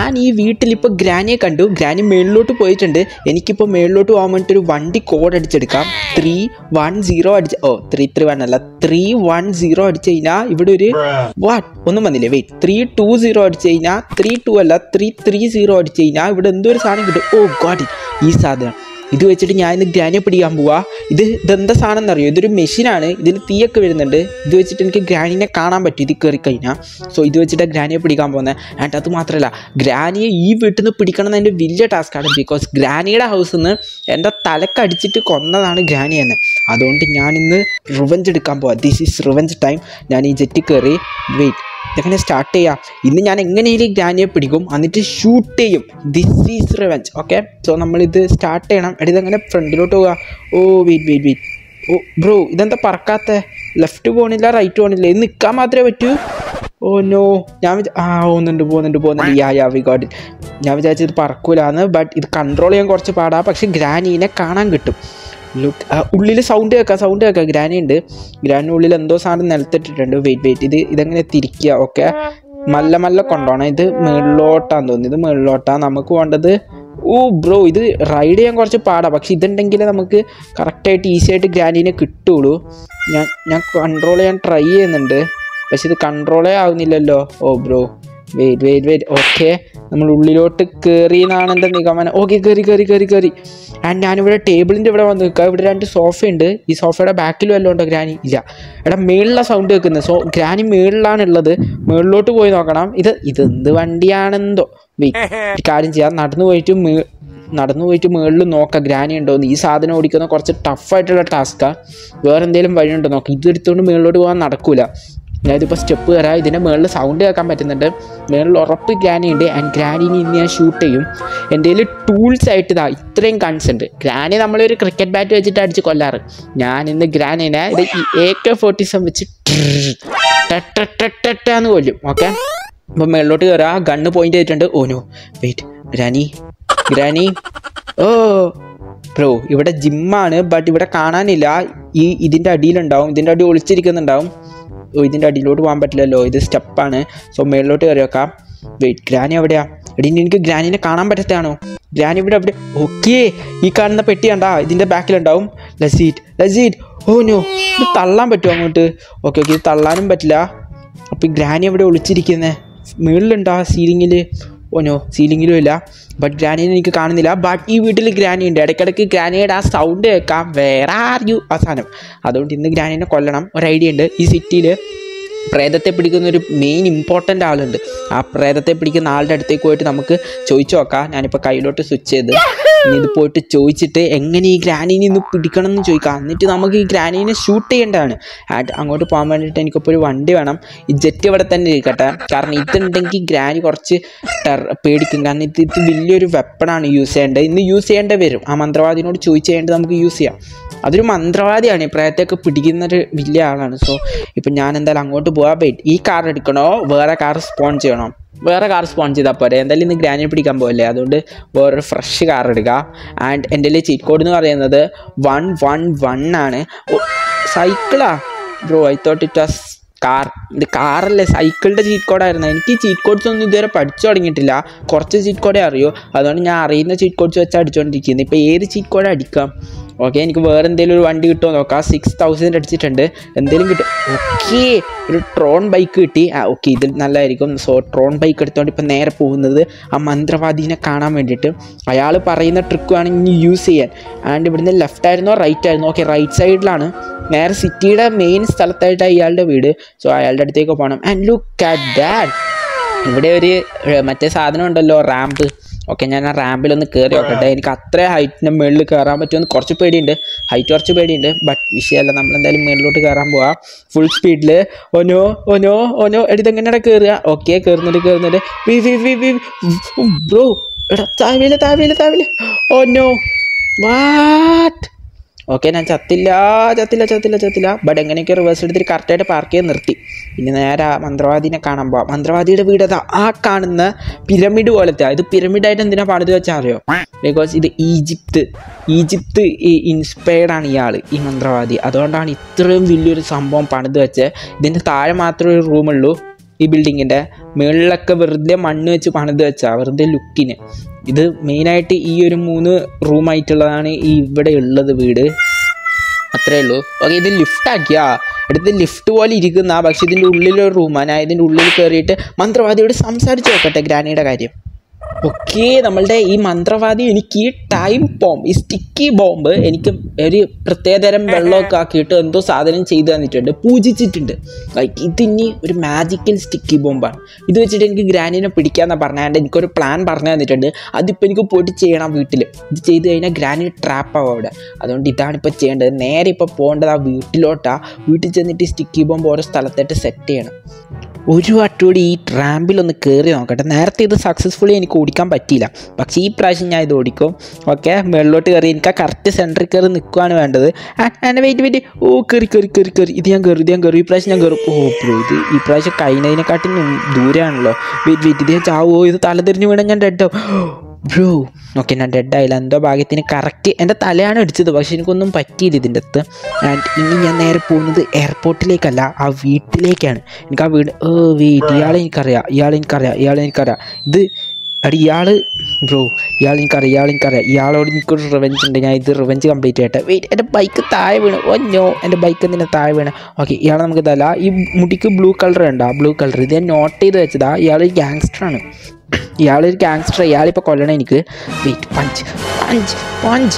ഞാൻ ഈ വീട്ടിൽ ഇപ്പോൾ ഗ്രാനിയെ കണ്ടു ഗ്രാനി മേളിലോട്ട് പോയിട്ടുണ്ട് എനിക്കിപ്പോൾ മേളിലോട്ട് പോകാൻ വേണ്ടിയിട്ട് ഒരു വണ്ടി കോഡ് അടിച്ചെടുക്കാം ത്രീ വൺ സീറോ അടിച്ച് ഓ ത്രീ ത്രീ വൺ അല്ല ത്രീ വൺ സീറോ അടിച്ച് കഴിഞ്ഞാൽ ഇവിടെ ഒരു വാട്ട് ഒന്നും വന്നില്ലേ വെയിറ്റ് ത്രീ ടു സീറോ അടിച്ച് കഴിഞ്ഞാൽ ത്രീ ടു അല്ല ത്രീ ത്രീ സീറോ അടിച്ച് കഴിഞ്ഞാൽ ഇവിടെ എന്തോ ഒരു സാധനം കിട്ടും ഓ ഗോഡ് ഈ സാധനം ഇത് വെച്ചിട്ട് ഞാൻ ഇന്ന് ഗ്രാനിയെ പിടിക്കാൻ പോവാ ഇത് ഇതെന്താ സാധനം എന്നറിയോ ഇതൊരു മെഷീനാണ് ഇതിൽ തീയൊക്കെ വരുന്നുണ്ട് ഇത് വെച്ചിട്ട് എനിക്ക് ഗ്രാനിനെ കാണാൻ പറ്റും ഇത് കയറി കഴിഞ്ഞാൽ സോ ഇത് വെച്ചിട്ട് ഗ്രാനിയെ പിടിക്കാൻ പോകുന്നത് ആൻഡ് അത് മാത്രമല്ല ഗ്രാനിയെ ഈ വീട്ടിൽ നിന്ന് പിടിക്കണം എന്ന് എൻ്റെ വലിയ ടാസ്ക്കാണ് ബിക്കോസ് ഗ്രാനിയുടെ ഹൗസിൽ നിന്ന് എൻ്റെ തലക്കടിച്ചിട്ട് കൊന്നതാണ് ഗ്രാനി തന്നെ അതുകൊണ്ട് ഞാനിന്ന് റിവഞ്ച് എടുക്കാൻ പോവാം ദിസ് ഈസ് റിവഞ്ച് ടൈം ഞാൻ ഈ ജെറ്റിൽ കയറി വെയിറ്റ് ഇതെങ്ങനെ സ്റ്റാർട്ട് ചെയ്യാം ഇന്ന് ഞാൻ എങ്ങനെയും ഗ്രാനിയെ പിടിക്കും എന്നിട്ട് ഷൂട്ട് ചെയ്യും this is revenge okay so നമ്മളിത് സ്റ്റാർട്ട് ചെയ്യണം എടി ഇതെങ്ങനെ ഫ്രണ്ടിലോട്ട് പോവുക oh wait wait wait oh bro ഇതെന്താ പറക്കാത്ത ലെഫ്റ്റ് പോണില്ല റൈറ്റ് പോണില്ല ഇത് നിൽക്കാൻ മാത്രമേ പറ്റൂ ഓ നോ ഞാൻ വിചാ ആ പോകുന്നുണ്ട് പോകുന്നുണ്ട് പോകുന്നുണ്ട് യാ യാ വി ഗോഡ് ഞാൻ വിചാരിച്ചത് ഇത് പറക്കൂലെന്ന് ബട്ട് ഇത് കൺട്രോൾ ചെയ്യാൻ കുറച്ച് പാടാ പക്ഷെ ഗ്രാനീനെ കാണാൻ കിട്ടും ലുക്ക് ഉള്ളിൽ സൗണ്ട് കേൾക്കാം സൗണ്ട് കേൾക്കാം ഗ്രാനി ഉണ്ട് ഗ്രാനിൻ്റെ ഉള്ളിൽ എന്തോ സാധനം നിലത്തിട്ടിട്ടുണ്ട് വെയിറ്റ് വെയിറ്റ് ഇത് ഇതെങ്ങനെ തിരിക്കുക ഓക്കെ മല്ല മല്ല കൊണ്ടുപോകണം ഇത് മുകളിലോട്ടാന്ന് തോന്നുന്നു ഇത് മുകളിലോട്ടാ നമുക്ക് വേണ്ടത് ഓ ബ്രോ ഇത് റൈഡ് ചെയ്യാൻ കുറച്ച് പാടാ പക്ഷെ ഇതുണ്ടെങ്കിലേ നമുക്ക് കറക്റ്റായിട്ട് ഈസി ആയിട്ട് ഗ്രാനീനെ കിട്ടുള്ളൂ ഞാൻ ഞാൻ കൺട്രോൾ ചെയ്യാൻ ട്രൈ ചെയ്യുന്നുണ്ട് പക്ഷെ ഇത് കൺട്രോളേ ആവുന്നില്ലല്ലോ oh bro wait wait wait okay നമ്മൾ ഉള്ളിലോട്ട് കയറി എന്നാണ് എൻ്റെ നിഗമനം ഓക്കെ കയറി കയറി കയറി കയറി ആൻഡ് ഞാനിവിടെ ടേബിളിൻ്റെ ഇവിടെ വന്ന് നിൽക്കുക ഇവിടെ രണ്ട് സോഫ ഉണ്ട് ഈ സോഫയുടെ ബാക്കിൽ വല്ലതും ഉണ്ടോ ഗ്രാനി ഇല്ല എടാ മേളിലെ സൗണ്ട് കേൾക്കുന്നത് സോ ഗ്രാനി മേളിലാണ് ഉള്ളത് മേളിലോട്ട് പോയി നോക്കണം ഇത് ഇത് എന്ത് വണ്ടിയാണെന്തോ വെയിറ്റ് കാര്യം ചെയ്യാം നടന്നു പോയിട്ട് മേ നടന്നു പോയിട്ട് മുകളിൽ നോക്കാം ഗ്രാനി ഉണ്ടോന്ന് ഈ സാധനം ഓടിക്കുന്ന കുറച്ച് ടഫായിട്ടുള്ള ടാസ്ക്കാണ് വേറെ എന്തെങ്കിലും വഴിയുണ്ടോ നോക്കാം ഇത് എടുത്തുകൊണ്ട് മുകളിലോട്ട് പോകാൻ നടക്കൂല ഞാനിതിപ്പോൾ സ്റ്റെപ്പ് കയറാം ഇതിൻ്റെ മുകളിൽ സൗണ്ട് കേൾക്കാൻ പറ്റുന്നുണ്ട് മുകളിൽ ഉറപ്പ് ഗ്രാനി ഉണ്ട് ആൻഡ് ഗ്രാനിനെ ഇന്ന് ഞാൻ ഷൂട്ട് ചെയ്യും എൻ്റെ കയ്യിൽ ടൂൾസ് ആയിട്ട് ഇതാ ഇത്രയും ഗൺസ് ഉണ്ട് ഗ്രാനി നമ്മളൊരു ക്രിക്കറ്റ് ബാറ്റ് വെച്ചിട്ട് അടിച്ച് കൊല്ലാറ് ഞാൻ ഇന്ന് ഗ്രാനിനെ ഇത് എ കെ ഫോർട്ടി സെവൻ വെച്ച് എന്ന് കൊല്ലും ഓക്കെ അപ്പം മുകളിലോട്ട് കയറാം ഗണ്ണ് പോയിന്റ് ചെയ്തിട്ടുണ്ട് oh no wait granny granny oh bro ഇവിടെ ജിമ്മാണ് ബട്ട് ഇവിടെ കാണാനില്ല ഈ ഇതിൻ്റെ അടിയിലുണ്ടാവും ഇതിൻ്റെ അടി ഒളിച്ചിരിക്കുന്നുണ്ടാവും ഓ ഇതിൻ്റെ അടിയിലോട്ട് പോകാൻ പറ്റില്ലല്ലോ ഇത് സ്റ്റെപ്പാണ് സോ മേളിലോട്ട് കയറി വെക്കാം വെയിറ്റ് ഗ്രാനി എവിടെയാ എടി ഇനി എനിക്ക് ഗ്രാനിനെ കാണാൻ പറ്റത്താണോ ഗ്രാനി ഇവിടെ എവിടെ ഓക്കേ ഈ കാണുന്ന പെട്ടി കണ്ടാ ഇതിൻ്റെ ബാക്കിലുണ്ടാവും ലസീറ്റ് ലസീറ്റ് ഓ നോ ഇത് തള്ളാൻ പറ്റുമോ അങ്ങോട്ട് ഓക്കെ ഓക്കെ ഇത് തള്ളാനും പറ്റില്ല അപ്പോൾ ഈ ഗ്രാനി എവിടെ ഒളിച്ചിരിക്കുന്നത് മുകളിലുണ്ടോ സീലിങ്ങിൽ ഓനോ സീലിങ്ങിലും ഇല്ല ബട്ട് ഗ്രാനിനെ എനിക്ക് കാണുന്നില്ല ബട്ട് ഈ വീട്ടിൽ ഗ്രാനി ഉണ്ട് ഇടയ്ക്കിടയ്ക്ക് ഗ്രാനിയുടെ ആ സൗണ്ട് കേൾക്കാം വേറെ ആർയു ആ സാധനം അതുകൊണ്ട് ഇന്ന് ഗ്രാനിനെ കൊല്ലണം ഒരു ഐഡിയ ഉണ്ട് ഈ സിറ്റിയിൽ പ്രേതത്തെ പിടിക്കുന്ന ഒരു മെയിൻ ഇമ്പോർട്ടൻ്റ് ആളുണ്ട് ആ പ്രേതത്തെ പിടിക്കുന്ന ആളുടെ അടുത്തേക്ക് പോയിട്ട് നമുക്ക് ചോദിച്ചു നോക്കാം ഞാനിപ്പോൾ കയ്യിലോട്ട് സ്വിച്ച് ചെയ്ത് ഇനി ഇത് പോയിട്ട് ചോദിച്ചിട്ട് എങ്ങനെ ഈ ഗ്രാനീനെ ഇന്ന് പിടിക്കണം എന്ന് ചോദിക്കാം എന്നിട്ട് നമുക്ക് ഈ ഗ്രാനീനെ ഷൂട്ട് ചെയ്യേണ്ടതാണ് ആൻഡ് അങ്ങോട്ട് പോകാൻ വേണ്ടിയിട്ട് എനിക്കിപ്പോൾ ഒരു വണ്ടി വേണം ഈ ജെറ്റ് ഇവിടെ തന്നെ ഇരിക്കട്ടെ കാരണം ഇതുണ്ടെങ്കിൽ ഗ്രാനി കുറച്ച് ടെർ പേടിക്കും കാരണം ഇത് ഇത് വലിയൊരു വെപ്പണാണ് യൂസ് ചെയ്യേണ്ടത് ഇന്ന് യൂസ് ചെയ്യേണ്ടി വരും ആ മന്ത്രവാദിനോട് ചോദിച്ചു കഴിഞ്ഞിട്ട് നമുക്ക് യൂസ് ചെയ്യാം അതൊരു മന്ത്രവാദിയാണ് ഈ പ്രേതത്തെയൊക്കെ പിടിക്കുന്ന ഒരു വലിയ ആളാണ് സോ ഇപ്പം ഞാൻ എന്തായാലും അങ്ങോട്ട് പോകാൻ വെയിറ്റ് ഈ കാർ എടുക്കണോ വേറെ കാർ സ്പോൺ ചെയ്യണോ വേറെ കാർ സ്പോൺ ചെയ്താൽ പോരെ എന്തായാലും ഇന്ന് ഗ്രാനി പിടിക്കാൻ പോകല്ലേ അതുകൊണ്ട് വേറൊരു ഫ്രഷ് കാർ എടുക്കുക ആൻഡ് എൻ്റെ ചീറ്റ് കോഡ് എന്ന് പറയുന്നത് വൺ വൺ വൺ ആണ് സൈക്കിളാ bro I thought it was car ഇത് കാറല്ലേ സൈക്കിളിൻ്റെ ചീറ്റ് കോഡായിരുന്നു എനിക്ക് ചീറ്റ് കോഡ്സ് ഒന്നും ഇതുവരെ പഠിച്ചു തുടങ്ങിയിട്ടില്ല കുറച്ച് ചീറ്റ് കോഡേ അറിയൂ അതുകൊണ്ട് ഞാൻ അറിയുന്ന ചീറ്റ് കോഡ്സ് വെച്ച് അടിച്ചുകൊണ്ടിരിക്കുന്നത് ഇപ്പോൾ ഏത് ചീറ്റ് കോഡ് അടിക്കാം ഓക്കെ എനിക്ക് വേറെ എന്തെങ്കിലും ഒരു വണ്ടി കിട്ടുമോ നോക്കാം സിക്സ് തൗസൻഡ് അടിച്ചിട്ടുണ്ട് എന്തെങ്കിലും കിട്ടും ഓക്കെ ഒരു ട്രോൺ ബൈക്ക് കിട്ടി ആ ഓക്കെ ഇത് നല്ലതായിരിക്കും സോ ട്രോൺ ബൈക്ക് എടുത്തുകൊണ്ട് ഇപ്പം നേരെ പോകുന്നത് ആ മന്ത്രവാദീനെ കാണാൻ വേണ്ടിയിട്ട് അയാൾ പറയുന്ന ട്രിക്ക് വേണം ഇനി യൂസ് ചെയ്യാൻ ആൻഡ് ഇവിടുന്ന് ലെഫ്റ്റ് ആയിരുന്നോ റൈറ്റ് ആയിരുന്നോ ഓക്കെ റൈറ്റ് സൈഡിലാണ് നേരെ സിറ്റിയുടെ മെയിൻ സ്ഥലത്തായിട്ട് അയാളുടെ വീട് സോ അയാളുടെ അടുത്തേക്ക് പോകണം ആൻഡ് ലുക്ക് അറ്റ് ദാറ്റ് ഇവിടെ ഒരു ഏർ, മറ്റേ സാധനം ഉണ്ടല്ലോ റാമ്പ് ഓക്കെ ഞാൻ ആ റാമ്പിലൊന്ന് കയറി നോക്കട്ടെ എനിക്ക് അത്ര ഹൈറ്റിൻ്റെ മുകളിൽ കയറാൻ പറ്റുമെന്ന് കുറച്ച് പേടിയുണ്ട് ഹൈറ്റ് കുറച്ച് പേടിയുണ്ട് ബട്ട് വിഷയമല്ല നമ്മൾ എന്തായാലും മുകളിലോട്ട് കയറാൻ പോവാം ഫുൾ സ്പീഡിൽ ഓനോ ഓനോ ഓനോ എടി ഇതെങ്ങനെയാണ് കയറുക ഓക്കെ കയറുന്നുണ്ട് കയറുന്നുണ്ട് വി വി വി വി ബ്രോ എടാ താവില്ല താവില്ല താവില്ല ഓനോ വാട്ട് ഓക്കെ ഞാൻ ചത്തില്ല ചത്തില്ല ചത്തില്ല ചത്തില്ല ബട്ട് എങ്ങനെയൊക്കെ റിവേഴ്സ് എടുത്തിട്ട് കറക്റ്റായിട്ട് പാർക്ക് ചെയ്ത് നിർത്തി ഇനി നേരെ ആ മന്ത്രവാദിനെ കാണാൻ പോവാം മന്ത്രവാദിയുടെ വീട് അതാ ആ കാണുന്ന പിരമിഡ് പോലത്തെ ഇത് പിരമിഡായിട്ട് എന്തിനാ പണിത് വെച്ചാൽ അറിയോ ബിക്കോസ് ഇത് ഈജിപ്ത് ഈജിപ്ത് ഇൻസ്പയർഡ് ആണ് ഇയാൾ ഈ മന്ത്രവാദി അതുകൊണ്ടാണ് ഇത്രയും വലിയൊരു സംഭവം പണിത് വെച്ചത് ഇതിൻ്റെ താഴെ മാത്രമേ ഒരു റൂമുള്ളൂ ഈ ബിൽഡിങ്ങിൻ്റെ മുകളിലൊക്കെ വെറുതെ മണ്ണ് വെച്ച് പണിത് വെച്ചാ വെറുതെ ലുക്കിന് ഇത് മെയിനായിട്ട് ഈ ഒരു മൂന്ന് റൂമായിട്ടുള്ളതാണ് ഈ ഇവിടെ ഉള്ളത് വീട് അത്രേ ഉള്ളൂ ഓക്കെ ഇത് ലിഫ്റ്റ് ആക്കിയാ എടുത്ത് ലിഫ്റ്റ് പോലെ ഇരിക്കുന്ന പക്ഷെ ഇതിൻ്റെ ഉള്ളിലൊരു റൂമാണ് ഞാൻ ഇതിൻ്റെ ഉള്ളിൽ കയറിയിട്ട് മന്ത്രവാദിയോട് സംസാരിച്ച് നോക്കട്ടെ ഗ്രാനിയുടെ കാര്യം ഓക്കെ നമ്മളുടെ ഈ മന്ത്രവാദി എനിക്ക് ഈ ടൈം ബോംബ് ഈ സ്റ്റിക്കി ബോംബ് എനിക്ക് ഒരു പ്രത്യേകതരം വെള്ളമൊക്കെ ആക്കിയിട്ട് എന്തോ സാധനം ചെയ്തു തന്നിട്ടുണ്ട് പൂജിച്ചിട്ടുണ്ട് ലൈക്ക് ഇതിനി ഒരു മാജിക്കൽ സ്റ്റിക്കി ബോംബാണ് ഇത് വെച്ചിട്ട് എനിക്ക് ഗ്രാനിനെ പിടിക്കാമെന്നാണ് പറഞ്ഞാണ്ട് എനിക്കൊരു പ്ലാൻ പറഞ്ഞു തന്നിട്ടുണ്ട് അതിപ്പോൾ എനിക്ക് പോയിട്ട് ചെയ്യണം വീട്ടിൽ ഇത് ചെയ്ത് കഴിഞ്ഞാൽ ഗ്രാനി ട്രാപ്പ് ആവും അവിടെ അതുകൊണ്ട് ഇതാണ് ഇപ്പോൾ ചെയ്യേണ്ടത് നേരെ ഇപ്പോൾ പോകേണ്ടത് ആ വീട്ടിലോട്ടാ വീട്ടിൽ ചെന്നിട്ട് ഈ സ്റ്റിക്കി ബോംബ് ഓരോ സ്ഥലത്തായിട്ട് സെറ്റ് ചെയ്യണം ഒരു വട്ടോടി ഈ ട്രാമ്പിലൊന്ന് കയറി നോക്കട്ടെ നേരത്തെ ഇത് സക്സസ്ഫുള്ളി എനിക്ക് ഓടിക്കാൻ പറ്റിയില്ല പക്ഷേ ഈ പ്രാവശ്യം ഞാൻ ഇത് ഓടിക്കും ഓക്കെ മുകളിലോട്ട് കയറി എനിക്ക് ആ കറക്റ്റ് സെൻറ്ററിൽ കയറി നിൽക്കുകയാണ് വേണ്ടത് ആൻഡ് വെയിറ്റ് വെയിറ്റ് ഓ കയറി കയറി കയറി കയറി ഇത് ഞാൻ കയറി ഇത് ഞാൻ കയറി ഈ പ്രാവശ്യം ഞാൻ കയറും ഓ ബ്രോ ഇത് ഈ പ്രാവശ്യം കഴിഞ്ഞതിനെക്കാട്ടും ദൂരെയാണല്ലോ വെയിറ്റ് വെയിറ്റ് ഇത് ഞാൻ ചാവോ ഇത് തലതിരിഞ്ഞ് വീണാൽ ഞാൻ ഡെഡാവും ബ്രോ ഓക്കെ ഞാൻ ഡെഡ് ആയില്ല എന്തോ ഭാഗ്യത്തിന് കറക്റ്റ് എൻ്റെ തലയാണ് അടിച്ചത് പക്ഷെ എനിക്കൊന്നും പറ്റിയില്ല ഇതിൻ്റെ അടുത്ത് ആൻഡ് ഇനി ഞാൻ നേരെ പോകുന്നത് എയർപോർട്ടിലേക്കല്ല ആ വീട്ടിലേക്കാണ് എനിക്ക് ആ വീട് ഓ വെയിറ്റ് ഇയാളെ എനിക്കറിയാം ഇയാളെ എനിക്കറിയാം ഇയാളെ എനിക്കറിയാം ഇത് അടി ഇയാൾ ബ്രോ ഇയാൾ എനിക്കറിയാം ഇയാൾ എനിക്കറിയാം ഇയാളോട് എനിക്കൊരു റിവെഞ്ച് ഉണ്ട് ഞാൻ ഇത് റിവെഞ്ച് കംപ്ലീറ്റ് ചെയ്യട്ടെ വെയിറ്റ് എൻ്റെ ബൈക്ക് താഴെ വീണ് ഓ നോ എൻ്റെ ബൈക്ക് എന്തിനാ താഴെ വീണ് ഓക്കെ ഇയാളെ നമുക്ക് ഇതല്ല ഈ മുടിക്ക് ബ്ലൂ കളർ ഉണ്ടോ ബ്ലൂ കളർ ഇത് ഞാൻ നോട്ട് ചെയ്ത് വെച്ചതാ ഇയാളൊരു ഗ്യാങ്സ്റ്ററാണ് ഇയാളൊരു ഗ്യാങ്സ്റ്റർ ഇയാളിപ്പോൾ കൊല്ലണം എനിക്ക് wait punch punch punch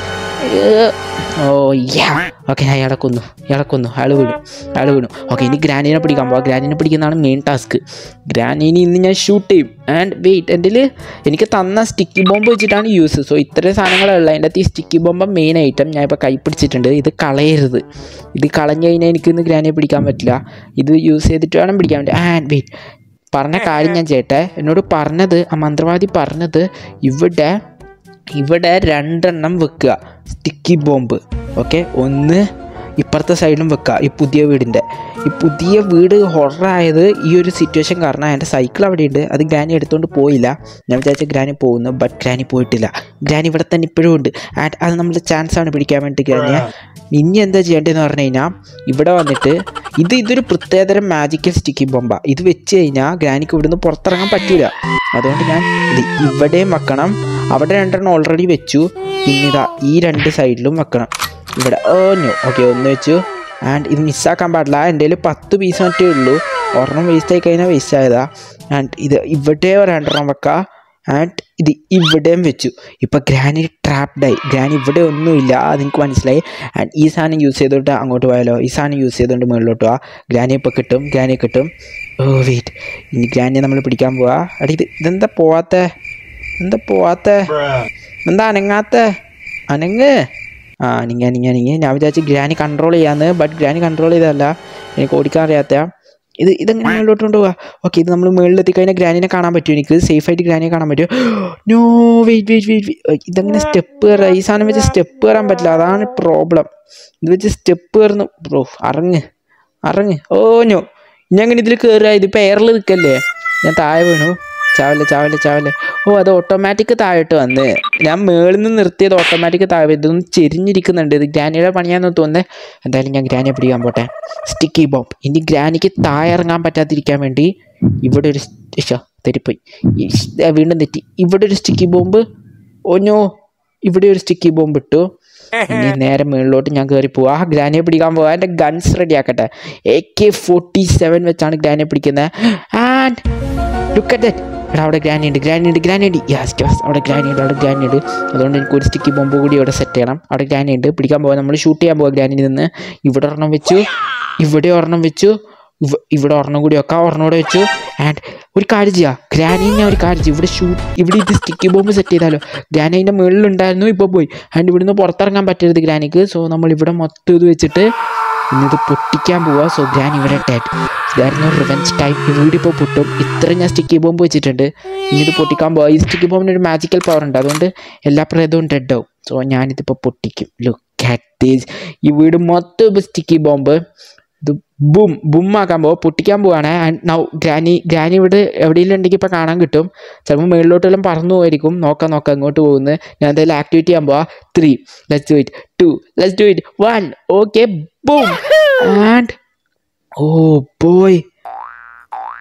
oh yeah okay ഞാൻ ഇയാളെ കൊന്നു ഇയാളെ കൊന്നു അയാൾ വീണു അയാൾ വീണു ഓക്കെ ഇനി ഗ്രാനീനെ പിടിക്കാൻ പോവാം ഗ്രാനീനെ പിടിക്കുന്നതാണ് മെയിൻ ടാസ്ക് ഗ്രാനീനെ ഇന്ന് ഞാൻ ഷൂട്ട് ചെയ്യും ആൻഡ് വെയിറ്റ് എൻ്റെ എനിക്ക് തന്ന സ്റ്റിക്കി ബോംബ് വെച്ചിട്ടാണ് യൂസ് സോ ഇത്രയും സാധനങ്ങളുള്ള അതിൻ്റെ അകത്ത് ഈ സ്റ്റിക്കി ബോംബ് മെയിൻ ഐറ്റം ഞാൻ ഇപ്പോൾ കൈ പിടിച്ചിട്ടുണ്ട് ഇത് കളയരുത് ഇത് കളഞ്ഞു കഴിഞ്ഞാൽ എനിക്ക് ഇന്ന് ഗ്രാനിയെ പിടിക്കാൻ പറ്റില്ല ഇത് യൂസ് ചെയ്തിട്ട് വേണം പിടിക്കാൻ വേണ്ടി ആൻഡ് വെയിറ്റ് പറഞ്ഞ കാര്യം ഞാൻ ചേട്ടെ എന്നോട് പറഞ്ഞത് ആ മന്ത്രവാദി പറഞ്ഞത് ഇവിടെ ഇവിടെ രണ്ടെണ്ണം വെക്കുക സ്റ്റിക്കി ബോംബ് ഓക്കെ ഒന്ന് ഇപ്പുറത്തെ സൈഡിലും വെക്കുക ഈ പുതിയ വീടിൻ്റെ ഈ പുതിയ വീട് ഹൊറായത് ഈ ഒരു സിറ്റുവേഷൻ കാരണം എൻ്റെ സൈക്കിൾ അവിടെ ഉണ്ട് അത് ഗ്രാനി എടുത്തുകൊണ്ട് പോയില്ല ഞാൻ വിചാരിച്ച ഗ്രാനി പോകുന്നു ബട്ട് ഗ്രാനി പോയിട്ടില്ല ഗ്രാനി ഇവിടെ തന്നെ ഇപ്പോഴും ഉണ്ട് ആൻഡ് അത് നമ്മുടെ ചാൻസ് ആണ് പിടിക്കാൻ വേണ്ടി ഗ്രാനിയെ ഇനി എന്താ ചെയ്യേണ്ടതെന്ന് പറഞ്ഞു കഴിഞ്ഞാൽ ഇവിടെ വന്നിട്ട് ഇത് ഇതൊരു പ്രത്യേകതരം മാജിക്കൽ സ്റ്റിക്കി ബോംബാ ഇത് വെച്ച് കഴിഞ്ഞാൽ ഗ്രാനിക്ക് ഇവിടുന്ന് പുറത്തിറങ്ങാൻ പറ്റൂല അതുകൊണ്ട് ഞാൻ ഇത് ഇവിടെയും വെക്കണം അവിടെ രണ്ടെണ്ണം ഓൾറെഡി വെച്ചു പിന്നെ ഇതാ ഈ രണ്ട് സൈഡിലും വെക്കണം ഇവിടെ ഓ നോ ഓക്കെ ഒന്ന് വെച്ചു ആൻഡ് ഇത് മിസ്സാക്കാൻ പാടില്ല എൻ്റെ കയ്യിൽ പത്ത് പീസ് മറ്റേ ഉള്ളൂ ഒരെണ്ണം വേസ്റ്റ് ആയി കഴിഞ്ഞാൽ വേസ്റ്റ് ആയതാ ആൻഡ് ഇത് ഇവിടെ രണ്ടെണ്ണം വെക്കാം ആൻഡ് ഇത് ഇവിടെയും വെച്ചു ഇപ്പോൾ ഗ്രാനി ട്രാപ്ഡായി ഗ്രാനി ഇവിടെ ഒന്നുമില്ല അതെനിക്ക് മനസ്സിലായി ആൻഡ് ഈ സാധനം യൂസ് ചെയ്തോട്ട് അങ്ങോട്ട് പോയാലോ ഈ സാധനം യൂസ് ചെയ്തുകൊണ്ട് മുകളിലോട്ട് പോവാ ഗ്രാനി ഇപ്പോൾ കിട്ടും ഗ്രാനി കിട്ടും ഓ വെയിറ്റ് ഇനി ഗ്രാനിയെ നമ്മൾ പിടിക്കാൻ പോവാ എടാ ഇത് ഇതെന്താ പോവാത്ത എന്താ പോവാത്ത എന്താ അനങ്ങാത്ത അനങ്ങ് ആ അനിങ്ങ അനിങ്ങ അനിങ്ങ ഞാൻ വിചാരിച്ചു ഗ്രാനി കൺട്രോൾ ചെയ്യാന്ന് ബട്ട് ഗ്രാനി കൺട്രോൾ ചെയ്തതല്ല എനിക്ക് ഓടിക്കാൻ അറിയാത്ത ഇത് ഇതെങ്ങനെ മുകളിലോട്ട് കൊണ്ടുപോവാ ഓക്കെ ഇത് നമ്മൾ മുകളിൽ എത്തിക്കഴിഞ്ഞാൽ ഗ്രാനിനെ കാണാൻ പറ്റും എനിക്ക് സേഫ് ആയിട്ട് ഗ്രാനിയെ കാണാൻ പറ്റും നോ വെയിറ്റ് വെയിറ്റ് വെയിറ്റ് ഇതെങ്ങനെ സ്റ്റെപ്പ് കയറുക ഈ സാധനം വെച്ച് സ്റ്റെപ്പ് കയറാൻ പറ്റില്ല അതാണ് പ്രോബ്ലം ഇത് വെച്ച് സ്റ്റെപ്പ് കയറുന്നു ബ്രോ അറങ്ങ് അറങ്ങ് ഓ നോ ഇനി അങ്ങനെ ഇതിൽ കയറുക ഇതിപ്പോൾ എയറിൽ നിൽക്കല്ലേ ഞാൻ താഴെ വീണു ചാവല്ലേ ചാവല്ലേ ചാവല്ലേ ഓ അത് ഓട്ടോമാറ്റിക് താഴോട്ട് വന്ന് ഞാൻ മേളിൽ നിന്ന് നിർത്തിയത് ഓട്ടോമാറ്റിക് താഴെ ഇതൊന്നും ചെരിഞ്ഞിരിക്കുന്നുണ്ട് ഇത് ഗ്രാനിയുടെ പണിയാന്ന് തോന്നുന്നത് എന്തായാലും ഞാൻ ഗ്രാനിയെ പിടിക്കാൻ പോട്ടെ സ്റ്റിക്കി ബോംബ് ഇനി ഗ്രാനിക്ക് താഴെ ഇറങ്ങാൻ പറ്റാതിരിക്കാൻ വേണ്ടി ഇവിടെ ഒരു ഷോ തെറ്റിപ്പോയി ഈ ഷ് ദേ വീണ്ടും തെറ്റി ഇവിടെ ഒരു സ്റ്റിക്കി ബോംബ് ഓനോ ഇവിടെ ഒരു സ്റ്റിക്കി ബോംബ് ഇട്ടു ഇനി നേരെ മുകളിലോട്ട് ഞാൻ കയറി പോവാ ആ ഗ്രാനിയെ പിടിക്കാൻ പോവാ എൻ്റെ ഗൺസ് റെഡി ആക്കട്ടെ എ കെ ഫോർട്ടി സെവൻ വെച്ചാണ് ഗ്രാനിയെ പിടിക്കുന്നത് ആൻഡ് ലുക്ക് അറ്റ് ദറ്റ് എടാ അവിടെ ഗ്രാനി ഉണ്ട് ഗ്രാനി ഉണ്ട് ഗ്രാനി ഉണ്ട് യാസ് യാസ് അവിടെ ഗ്രാനി ഉണ്ട് അവിടെ ഗ്രാനി ഉണ്ട് അതുകൊണ്ട് എനിക്ക് ഒരു സ്റ്റിക്കി ബോംബ് കൂടി ഇവിടെ സെറ്റ് ചെയ്യണം അവിടെ ഗ്രാനി ഉണ്ട് പിടിക്കാൻ പോകാം നമ്മൾ ഷൂട്ട് ചെയ്യാൻ പോകാം ഗ്രാനിയിൽ നിന്ന് ഇവിടെ ഒരെണ്ണം വെച്ചു ഇവിടെ ഒരെണ്ണം വെച്ചു ഇവ- ഇവിടെ ഒരെണ്ണം കൂടി വെക്കാം ഒരെണ്ണം കൂടെ വെച്ചു ആൻഡ് ഒരു കാര്യം ചെയ്യാം ഗ്രാനി ഞാൻ ഒരു കാര്യം ചെയ്യും ഇവിടെ ഷൂട്ട് ഇവിടെ ഇത് സ്റ്റിക്കി ബോംബ് സെറ്റ് ചെയ്താലോ ഗ്രാനി അതിൻ്റെ മുകളിലുണ്ടായിരുന്നു ഇപ്പോൾ പോയി ആൻഡ് ഇവിടുന്ന് പുറത്തിറങ്ങാൻ പറ്റരുത് ഗ്രാനിക്ക് സോ നമ്മൾ ഇവിടെ മൊത്തം ഇത് വെച്ചിട്ട് ഇന്നിത് പൊട്ടിക്കാൻ പോവാ സോ ഗ്രാൻ ഇവിടെ ഡെഡ് ഇതായിരുന്നു റിവെഞ്ച് ടൈം ഇവിടെ ഇപ്പോൾ പൊട്ടും ഇത്ര ഞാൻ സ്റ്റിക്കി ബോംബ് വെച്ചിട്ടുണ്ട് ഇനി ഇത് പൊട്ടിക്കാൻ പോവാ ഈ സ്റ്റിക്കി ബോംബിന് ഒരു മാജിക്കൽ പവർ ഉണ്ട് അതുകൊണ്ട് എല്ലാ പ്രേതവും ഡെഡ് ആവും സോ ഞാനിതിപ്പോൾ പൊട്ടിക്കും ലുക്ക് അറ്റ് ദീസ് ഈ വീട് മൊത്തം ഇപ്പോൾ സ്റ്റിക്കി ബോംബ് ഇത് ബും ബുമ്മാക്കാൻ പോവാ പൊട്ടിക്കാൻ പോവാണ് ആൻഡ് നൗ ഗ്രാനി ഗ്രാനി ഇവിടെ എവിടെയെങ്കിലും ഉണ്ടെങ്കിൽ ഇപ്പോൾ കാണാൻ കിട്ടും ചിലപ്പോൾ മുകളിലോട്ടെല്ലാം പറന്നു പോയിരിക്കും നോക്കാം നോക്കാം അങ്ങോട്ട് പോകുന്നത് ഞാൻ എന്തായാലും ആക്ടിവിറ്റി ചെയ്യാൻ പോവാ three let's do it two let's do it one okay boom and oh boy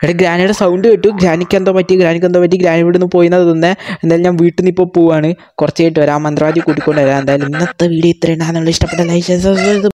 എടാ ഗ്രാനിയുടെ സൗണ്ട് കേട്ടു ഗ്രാനിക്ക് എന്തോ പറ്റി ഗ്രാനിക്ക് എന്തോ പറ്റി ഗ്രാനി ഇവിടെ നിന്ന് പോയിന്നത് തന്നെ എന്തായാലും ഞാൻ വീട്ടിൽ നിന്ന് ഇപ്പോൾ പോവാണ് കുറച്ച് കഴിഞ്ഞിട്ട് വരാം മന്ത്രവാദി കൂട്ടിക്കൊണ്ട് വരാം എന്തായാലും ഇന്നത്തെ വീഡിയോ ഇത്രയും ഉണ്ടാകുന്നുള്ള ഇഷ്ടപ്പെട്ട ലൈക്ക്